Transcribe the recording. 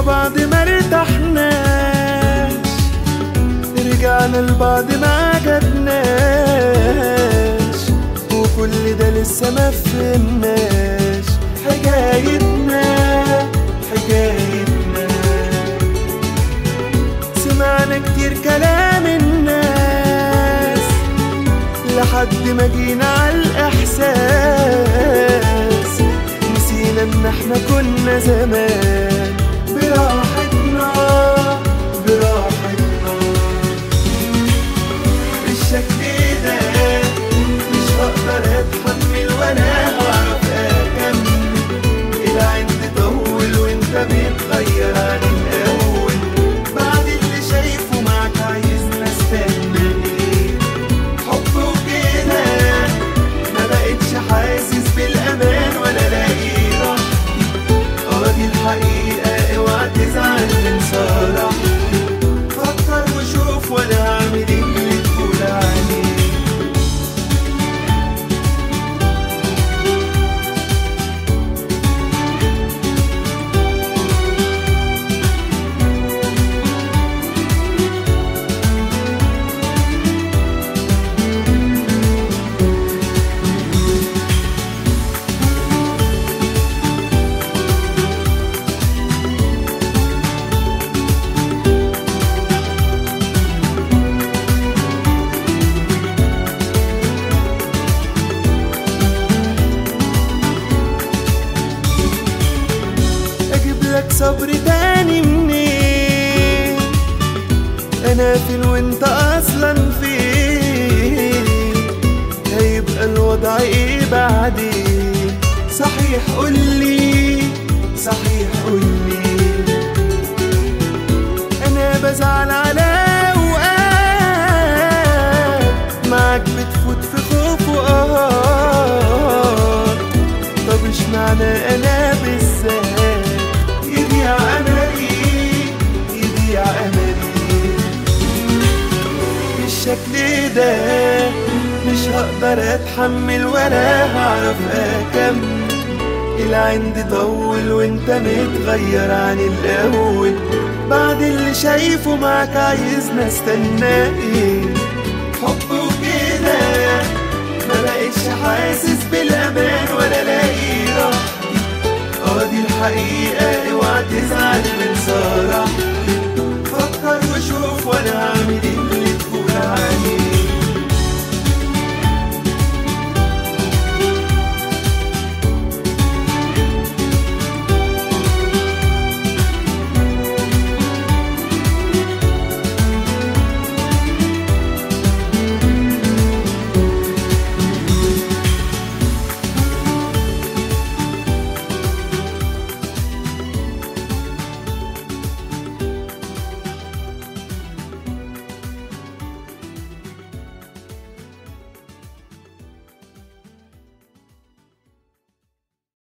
بعض ما ارتحناش رجعنا لبعض ما عجبناش وكل ده لسه ما فهمناش حكايتنا حكايتنا سمعنا كتير كلام الناس لحد ما جينا على الإحساس نسينا إن إحنا كنا زمان براحتنا براحتنا بالشكل ده مش هقدر أتحمل ولا هعرف أكمل العين تطول وأنت بتغير عن الأول بعد اللي شايفه معاك عايزنا استنى إيه حب وكده ما بقتش حاسس بالامان ولا لاقي راحتي اه دي الحقيقه اوعى تزعل من صراحتي فكر وشوف ولا هعمل اللي تقول عليه اجيب لك صبر تاني منين انا فين وانت اصلا فين هيبقى الوضع ايه بعدين صحيح قولي صحيح قولي انا بزعل على اوقات معاك بتفوت في خوف وقهر طب اشمعنى انا بالذات يضيع املي يضيع املي بالشكل ده مش هقدر اتحمل ولا هعرف اكمل العين دي طول وانت متغير عن الاول بعد اللي شايفه معاك عايزنا استنى ايه حب وكده ما بقتش حاسس بالامان ولا لاقي راحتي اه دي الحقيقه اوعى تزعل من صراحتي